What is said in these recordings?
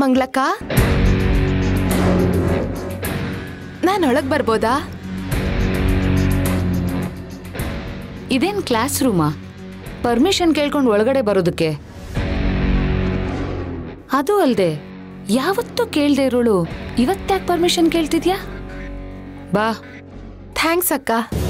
ಮಂಗ್ಲಕ್ಕ ನಾನು ಒಳಗ್ ಬರ್ಬೋದಾ ಇದೇನ್ ಕ್ಲಾಸ್ ರೂಮಾ ಪರ್ಮಿಷನ್ ಕೇಳ್ಕೊಂಡು ಒಳಗಡೆ ಬರೋದಕ್ಕೆ ಅದು ಅಲ್ದೆ ಯಾವತ್ತೂ ಕೇಳ್ದೆ ಇರೋಳು ಇವತ್ತ್ಯಾಕೆ ಪರ್ಮಿಷನ್ ಕೇಳ್ತಿದ್ಯಾ ಬಾ ಥ್ಯಾಂಕ್ಸ್ ಅಕ್ಕ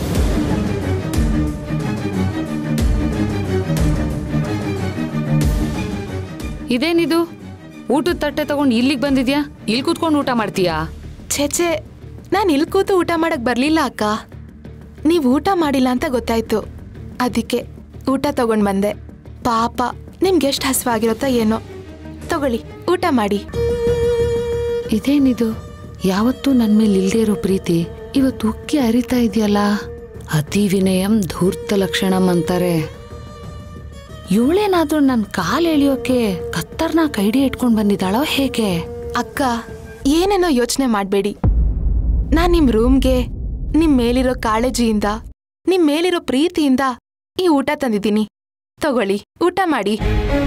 ಇದೇನಿದು ಊಟದ ತಟ್ಟೆ ತಗೊಂಡು ಇಲ್ಲಿಗೆ ಬಂದಿದ್ಯಾ ಇಲ್ಲಿ ಕೂತ್ಕೊಂಡು ಊಟ ಮಾಡ್ತೀಯಾ ಛೇಚೆ ನಾನು ಇಲ್ಲಿ ಕೂತು ಊಟ ಮಾಡಕ್ ಬರ್ಲಿಲ್ಲ ಅಕ್ಕ ನೀವು ಊಟ ಮಾಡಿಲ್ಲ ಅಂತ ಗೊತ್ತಾಯ್ತು ಅದಕ್ಕೆ ಊಟ ತಗೊಂಡ್ ಬಂದೆ ಪಾಪ ನಿಮ್ಗೆ ಎಷ್ಟು ಹಸಿವಾಗಿರುತ್ತೋ ಏನೋ ತಗೊಳ್ಳಿ ಊಟ ಮಾಡಿ ಇದೇನಿದು ಯಾವತ್ತೂ ನನ್ನ ಮೇಲೆ ಇಲ್ದೇ ಇರೋ ಪ್ರೀತಿ ಇವತ್ತು ಉಕ್ಕಿ ಹರಿತಾ ಇದೆಯಲ್ಲ ಅತಿ ವಿನಯಂ ಧೂರ್ತ ಲಕ್ಷಣಂ ಅಂತಾರೆ ಇವಳೇನಾದ್ರೂ ನನ್ನ ಕಾಲು ಎಳಿಯೋಕೆ ಕತ್ತರ್ನ ಕೈಡಿ ಇಟ್ಕೊಂಡು ಬಂದಿದ್ದಾಳೋ ಹೇಗೆ ಅಕ್ಕ ಏನೇನೋ ಯೋಚನೆ ಮಾಡಬೇಡಿ ನಾನು ನಿಮ್ಮ ರೂಮ್ಗೆ ನಿಮ್ಮ ಮೇಲಿರೋ ಕಾಳಜಿಯಿಂದ ನಿಮ್ಮ ಮೇಲಿರೋ ಪ್ರೀತಿಯಿಂದ ಈ ಊಟ ತಂದಿದ್ದೀನಿ ತಗೊಳ್ಳಿ ಊಟ ಮಾಡಿ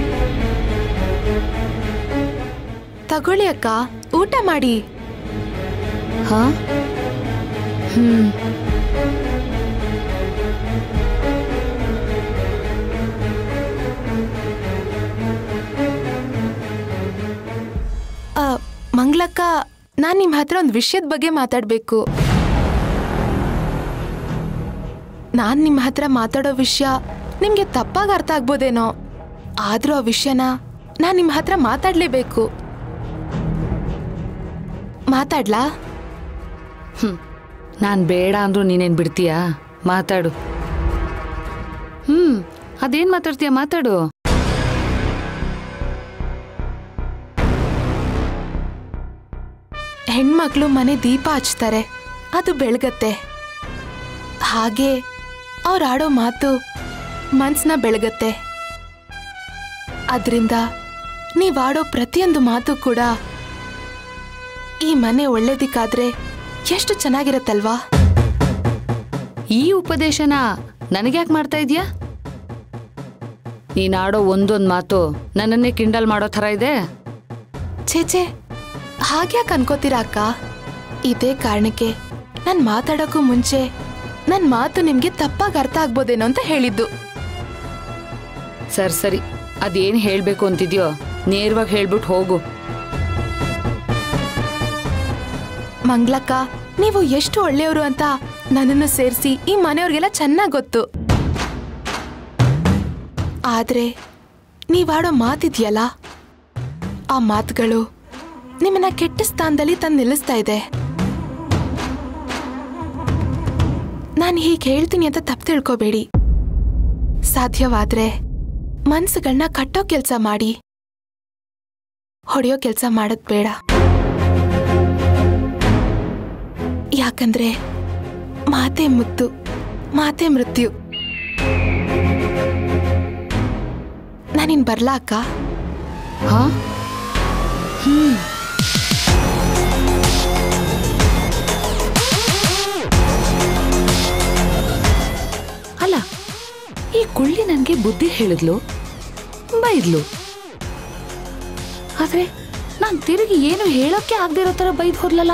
ತಗೊಳ್ಳಿ ಅಕ್ಕ ಊಟ ಮಾಡಿ ಹಾ ಹ್ಮ್ ಆ, ಮಂಗ್ಲಕ್ಕ ನಾನು ನಿಮ್ಮ ಹತ್ರ ಒಂದು ವಿಷಯದ ಬಗ್ಗೆ ಮಾತಾಡಬೇಕು ನಾನು ನಿಮ್ಮ ಹತ್ರ ಮಾತಾಡೋ ವಿಷಯ ನಿಮಗೆ ತಪ್ಪಾಗಿ ಅರ್ಥ ಆಗ್ಬೋದೇನೋ ಆದರೂ ಆ ವಿಷಯನ ನಾನು ನಿಮ್ಮ ಹತ್ರ ಮಾತಾಡಲೇಬೇಕು ಮಾತಾಡ್ಲಾ ನಾನು ಬೇಡ ಅಂದ್ರೂ ನೀನೇನು ಬಿಡ್ತೀಯಾ ಮಾತಾಡು ಹ್ಮ್ ಅದೇನ್ ಮಾತಾಡ್ತೀಯ ಮಾತಾಡು ಹೆಣ್ಮಕ್ಳು ಮನೆ ದೀಪ ಹಚ್ತಾರೆ ಅದು ಬೆಳಗತ್ತೆ ಹಾಗೆ ಅವ್ರು ಆಡೋ ಮಾತು ಮನ್ಸನ್ನ ಬೆಳಗತ್ತೆ ಅದರಿಂದ ನೀವಾಡೋ ಪ್ರತಿಯೊಂದು ಮಾತು ಕೂಡ ಈ ಮನೆ ಒಳ್ಳೇದಿಕ್ಕಾದ್ರೆ ಎಷ್ಟು ಚೆನ್ನಾಗಿರತ್ತಲ್ವಾ ಈ ಉಪದೇಶನ ನನಗ್ಯಾಕೆ ಮಾಡ್ತಾ ಇದೀಯಾ ನೀನಾಡೋ ಒಂದೊಂದು ಮಾತು ನನ್ನನ್ನೇ ಕಿಂಡಲ್ ಮಾಡೋ ಥರ ಇದೆ ಛೇಚೆ ಹಾಗ್ಯಾಕೆ ಅನ್ಕೋತೀರಾ ಅಕ್ಕ ಇದೇ ಕಾರಣಕ್ಕೆ ನಾನು ಮಾತಾಡೋಕ್ಕೂ ಮುಂಚೆ ನನ್ನ ಮಾತು ನಿಮಗೆ ತಪ್ಪಾಗಿ ಅರ್ಥ ಆಗ್ಬೋದೇನೋ ಅಂತ ಹೇಳಿದ್ದು ಸರಿ ಸರಿ ಅದೇನು ಹೇಳಬೇಕು ಅಂತಿದ್ಯೋ ನೇರವಾಗಿ ಹೇಳ್ಬಿಟ್ಟು ಹೋಗು ಮಂಗ್ಲಕ್ಕ ನೀವು ಎಷ್ಟು ಒಳ್ಳೆಯವರು ಅಂತ ನನ್ನನ್ನು ಸೇರಿಸಿ ಈ ಮನೆಯವ್ರಿಗೆಲ್ಲ ಚೆನ್ನಾಗಿ ಗೊತ್ತು ಆದ್ರೆ ನೀವಾಡೋ ಮಾತಿದ್ಯಲ್ಲ ಆ ಮಾತುಗಳು ನಿಮ್ಮನ್ನ ಕೆಟ್ಟ ಸ್ಥಾನದಲ್ಲಿ ತಂದು ನಿಲ್ಲಿಸ್ತಾ ಇದೆ ನಾನು ಹೀಗೆ ಹೇಳ್ತೀನಿ ಅಂತ ತಪ್ಪು ತಿಳ್ಕೊಬೇಡಿ ಸಾಧ್ಯವಾದ್ರೆ ಮನ್ಸುಗಳನ್ನ ಕಟ್ಟೋ ಕೆಲಸ ಮಾಡಿ ಹೊಡೆಯೋ ಕೆಲಸ ಮಾಡೋದ್ ಬೇಡ ಯಾಕಂದ್ರೆ ಮಾತೆ ಮುತ್ತು ಮಾತೆ ಮೃತ್ಯು ನಾನಿನ್ ಬರ್ಲಾ ಅಕ್ಕ ಹಾ ಹ್ಮ್ ಅಲ್ಲ ಈ ಕುಳ್ಳಿ ನನಗೆ ಬುದ್ಧಿ ಹೇಳಿದ್ಲು ಬೈದ್ಲು ಆದ್ರೆ ನಾನ್ ತಿರುಗಿ ಏನು ಹೇಳೋಕೆ ಆಗದೆ ಇರೋ ತರ ಬೈದ್ ಹೋದ್ಲಲ್ಲ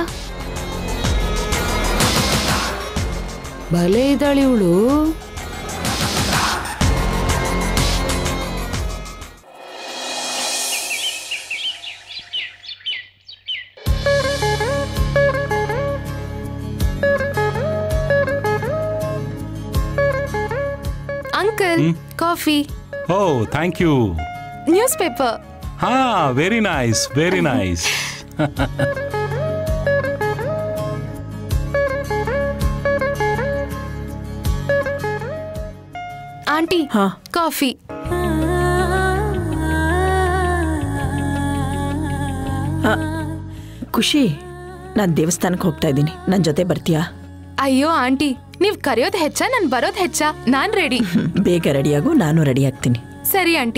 ಬಲೆ ಇದ್ದಾಳೆ ಇವಳು uncle coffee oh thank you newspaper ಹಾ very nice very nice aunty ಹಾ. ಕಾಫಿ ಖುಷಿ ನಾನು ದೇವಸ್ಥಾನಕ್ಕೆ ಹೋಗ್ತಾ ಇದ್ದೀನಿ ನನ್ನ ಜೊತೆ ಬರ್ತೀಯಾ ಅಯ್ಯೋ ಆಂಟಿ ನೀವ್ ಕರೆಯೋದ್ ಹೆಚ್ಚ ನನ್ ಬರೋದ್ ಹೆಚ್ಚ ನಾನ್ ರೆಡಿ ಹ್ಮ್, ಬೇಗ ರೆಡಿಯಾಗು ನಾನು ರೆಡಿ ಆಗ್ತೀನಿ ಸರಿ ಆಂಟಿ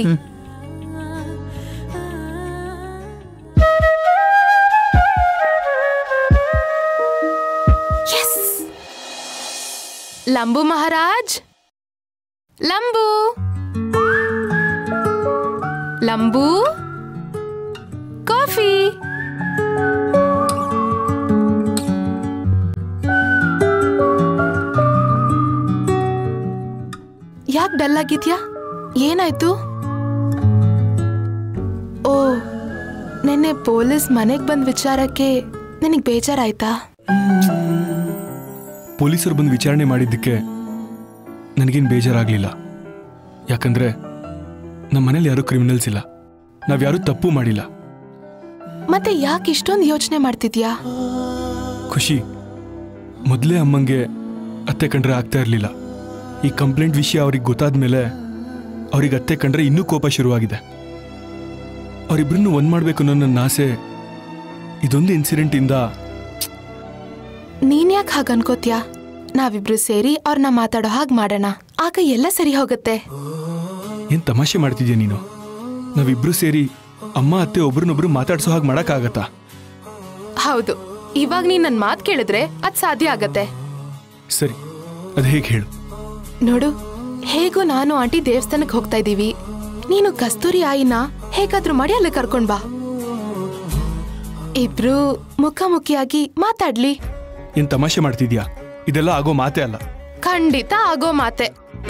ಎಸ್ ಲಂಬು ಮಹಾರಾಜ್ ಲಂಬು ಲಂಬು ಕಾಫಿ ಡಲ್ ಆಗಿದ್ಯಾ ಏನಾಯ್ತು ಓ ನೆನ್ನೆ ಪೊಲೀಸ್ ಮನೆಗ್ ಬಂದ್ ವಿಚಾರಕ್ಕೆ ನಿನಗ್ ಬೇಜಾರಾಯ್ತಾ ಪೊಲೀಸರು ಬಂದು ವಿಚಾರಣೆ ಮಾಡಿದ್ದಕ್ಕೆ ನನಗೇನು ಬೇಜಾರಾಗಲಿಲ್ಲ ಯಾಕಂದ್ರೆ ನಮ್ಮ ಮನೇಲಿ ಯಾರೂ ಕ್ರಿಮಿನಲ್ಸ್ ಇಲ್ಲ ನಾವ್ಯಾರೂ ತಪ್ಪು ಮಾಡಿಲ್ಲ ಮತ್ತೆ ಯಾಕೆ ಇಷ್ಟೊಂದು ಯೋಚನೆ ಮಾಡ್ತಿದ್ಯಾ ಖುಷಿ ಮೊದಲೇ ಅಮ್ಮಂಗೆ ಅತ್ತೆ ಕಂಡ್ರೆ ಆಗ್ತಾ ಇರಲಿಲ್ಲ ಈ ಕಂಪ್ಲೇಂಟ್ ವಿಷಯ ಅವ್ರಿಗೆ ಗೊತ್ತಾದ ಮೇಲೆ ಅವ್ರಿಗೆ ಅತ್ತೆ ಕಂಡ್ರೆ ಇನ್ನೂ ಕೋಪ ಶುರುವಾಗಿದೆ ಅವರಿಬ್ಬರನ್ನು ಒಂದು ಮಾಡಬೇಕು ಅನ್ನೋ ನನ್ನ ಆಸೆ ಇದೊಂದು ಇನ್ಸಿಡೆಂಟಿಂದ ನೀನ್ ಯಾಕೆ ಹಾಗೆ ಅನ್ಕೋತ್ಯಾ ನಾವಿಬ್ರು ಸೇರಿ ಅವ್ರನ್ನ ಮಾತಾಡೋ ಹಾಗೆ ಮಾಡೋಣ ಆಗ ಎಲ್ಲ ಸರಿ ಹೋಗುತ್ತೆ ಏನು ತಮಾಷೆ ಮಾಡ್ತಿದ್ಯಾ ನೀನು ನಾವಿಬ್ರು ಸೇರಿ ಅಮ್ಮ ಅತ್ತೆ ಒಬ್ರನ್ನೊಬ್ರು ಮಾತಾಡ್ಸೋ ಹಾಗೆ ಮಾಡೋಕ್ಕಾಗತ್ತಾ ಹೌದು ಇವಾಗ ನೀನ್ ನನ್ ಮಾತ್ ಕೇಳಿದ್ರೆ ಅದ್ ಸಾಧ್ಯ ಆಗತ್ತೆ ಸರಿ ಅದು ಹೇಗೆ ಹೇಳು ನೋಡು ಹೇಗೂ ನಾನು ಆಂಟಿ ದೇವಸ್ಥಾನಕ್ಕೆ ಹೋಗ್ತಾ ಇದೀವಿ ನೀನು ಕಸ್ತೂರಿ ಆಯಿನ ಹೇಗಾದ್ರೂ ಮಾಡಿ ಅಲ್ಲಿ ಕರ್ಕೊಂಡ್ ಬಾ ಇಬ್ರು ಮುಖಾಮುಖಿಯಾಗಿ ಮಾತಾಡ್ಲಿ ಏನು ತಮಾಷೆ ಮಾಡ್ತಿದ್ಯಾ ಇದೆಲ್ಲ ಆಗೋ ಮಾತೇ ಅಲ್ಲ ಖಂಡಿತ ಆಗೋ ಮಾತೆ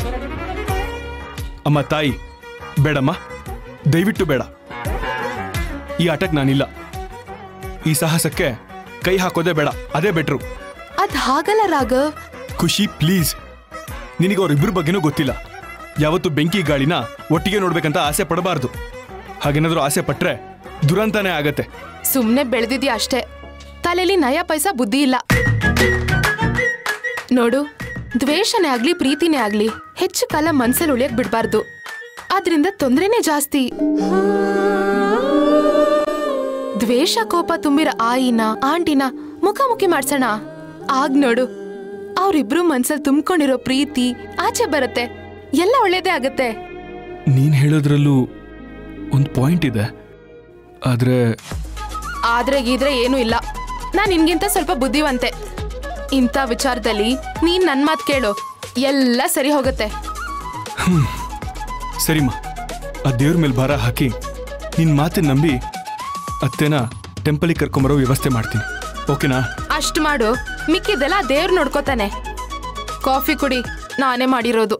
ಅಮ್ಮ ತಾಯಿ ಬೇಡಮ್ಮ ದಯವಿಟ್ಟು ಬೇಡ ಈ ಆಟಕ್ಕೆ ನಾನಿಲ್ಲ ಈ ಸಾಹಸಕ್ಕೆ ಕೈ ಹಾಕೋದೇ ಬೇಡ ಅದೇ ಬೆಟ್ರು ಅದ್ ಹಾಗಲ್ಲ ರಾಘವ್ ಖುಷಿ ಪ್ಲೀಸ್ ನಿನಗೆ ಅವ್ರಿಬ್ರ ಬಗ್ಗೆನೂ ಗೊತ್ತಿಲ್ಲ ಯಾವತ್ತು ಬೆಂಕಿ ಗಾಳಿನ ಒಟ್ಟಿಗೆ ನೋಡ್ಬೇಕಂತ ಆಸೆ ಪಡಬಾರ್ದು ಹಾಗೇನಾದ್ರೂ ಆಸೆ ಪಟ್ರೆ ದುರಂತನೇ ಆಗತ್ತೆ ಸುಮ್ನೆ ಬೆಳೆದಿದ್ಯಾ ಅಷ್ಟೇ ತಲೆಲಿ ನಯ ಪೈಸಾ ಬುದ್ಧಿ ಇಲ್ಲ ನೋಡು ದ್ವೇಷನೇ ಆಗ್ಲಿ ಪ್ರೀತಿನೇ ಆಗ್ಲಿ ಹೆಚ್ಚು ಕಾಲ ಮನ್ಸಲ್ಲಿ ಉಳಿಯಕ್ ಬಿಡ್ಬಾರ್ದು ಅದ್ರಿಂದ ತೊಂದ್ರೆನೇ ಜಾಸ್ತಿ ದ್ವೇಷ ಕೋಪ ತುಂಬಿರ ಆಯಿನ ಆಂಟಿನ ಮುಖಾಮುಖಿ ಮಾಡ್ಸೋಣ ಆಗ್ ನೋಡು ಅವ್ರಿಬ್ರು ಮನ್ಸಲ್ಲಿ ತುಂಬ್ಕೊಂಡಿರೋ ಪ್ರೀತಿ ಆಚೆ ಬರುತ್ತೆ ಎಲ್ಲ ಒಳ್ಳೇದೇ ಆಗತ್ತೆ ನೀನ್ ಹೇಳೋದ್ರಲ್ಲೂ ಒಂದು ಪಾಯಿಂಟ್ ಇದೆ ಆದ್ರೆ ಆದ್ರೆ ಗೀದ್ರೆ ಏನೂ ಇಲ್ಲ ನಾನ್ ನಿನ್ಗಿಂತ ಸ್ವಲ್ಪ ಬುದ್ಧಿವಂತೆ ಇಂಥ ವಿಚಾರದಲ್ಲಿ ನೀನ್ ನನ್ ಮಾತ್ ಕೇಳು ಎಲ್ಲ ಸರಿ ಹೋಗುತ್ತೆ ಸರಿಮ್ಮ ಆ ದೇವ್ರ ಮೇಲೆ ಭಾರ ಹಾಕಿ ನಿನ್ ಮಾತಿನ ನಂಬಿ ಅತ್ತೆನ ಟೆಂಪಲಿಗೆ ಕರ್ಕೊಂಬರೋ ವ್ಯವಸ್ಥೆ ಮಾಡ್ತೀನಿ ಓಕೆನಾ ಅಷ್ಟ್ ಮಾಡು ಮಿಕ್ಕಿದ್ದೆಲ್ಲ ದೇವ್ರು ನೋಡ್ಕೋತಾನೆ ಕಾಫಿ ಕುಡಿ ನಾನೇ ಮಾಡಿರೋದು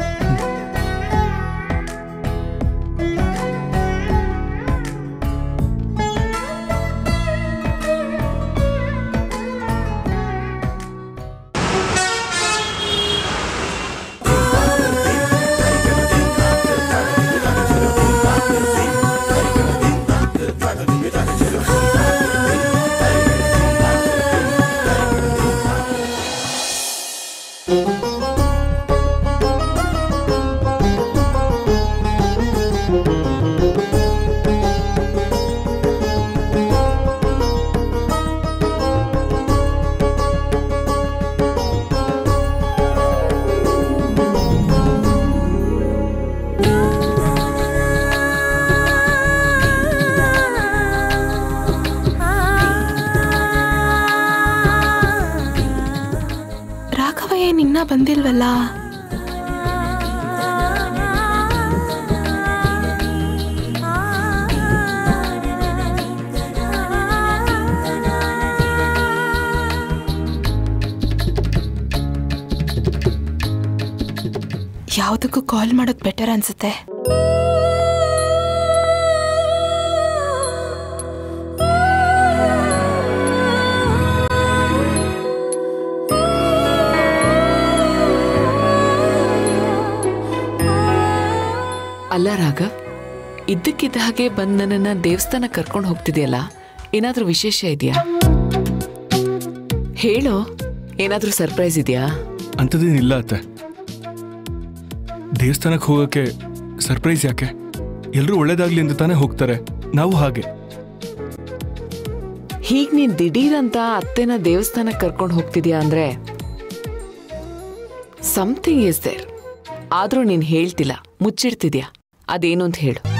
ರಾಘವಯ್ಯ ನಿನ್ನ ಬಂದಿಲ್ವಲ್ಲ ಯಾವುದಕ್ಕೂ ಕಾಲ್ ಮಾಡೋದು ಬೆಟರ್ ಅನ್ಸುತ್ತೆ ಅಲ್ಲ ರಾಘವ್ ಇದ್ದಕ್ಕಿದ್ದ ಹಾಗೆ ಬಂದ್ ನನ್ನನ್ನ ದೇವಸ್ಥಾನ ಕರ್ಕೊಂಡು ಹೋಗ್ತಿದ್ಯಲ್ಲ ಏನಾದ್ರೂ ವಿಶೇಷ ಇದೆಯಾ ಹೇಳು ಏನಾದ್ರೂ ಸರ್ಪ್ರೈಸ್ ಇದೆಯಾ ಅಂಥದ್ದೇನಿಲ್ಲ ಅತ್ತೆ ದೇವಸ್ಥಾನಕ್ಕೆ ಹೋಗೋಕ್ಕೆ ಸರ್ಪ್ರೈಸ್ ಯಾಕೆ ಎಲ್ಲರೂ ಒಳ್ಳೇದಾಗ್ಲಿ ಅಂತ ತಾನೇ ಹೋಗ್ತಾರೆ ನಾವು ಹಾಗೆ ಹೀಗ್ ನೀನ್ ದಿಢೀರಂತ ಅತ್ತೆನ ದೇವಸ್ಥಾನಕ್ಕೆ ಕರ್ಕೊಂಡು ಹೋಗ್ತಿದ್ಯಾ ಅಂದ್ರೆ ಸಮಥಿಂಗ್ ಇಸ್ ದೇರ್ ಆದ್ರೂ ನೀನ್ ಹೇಳ್ತಿಲ್ಲ ಮುಚ್ಚಿಡ್ತಿದ್ಯಾ ಅದೇನು ಅಂತ ಹೇಳು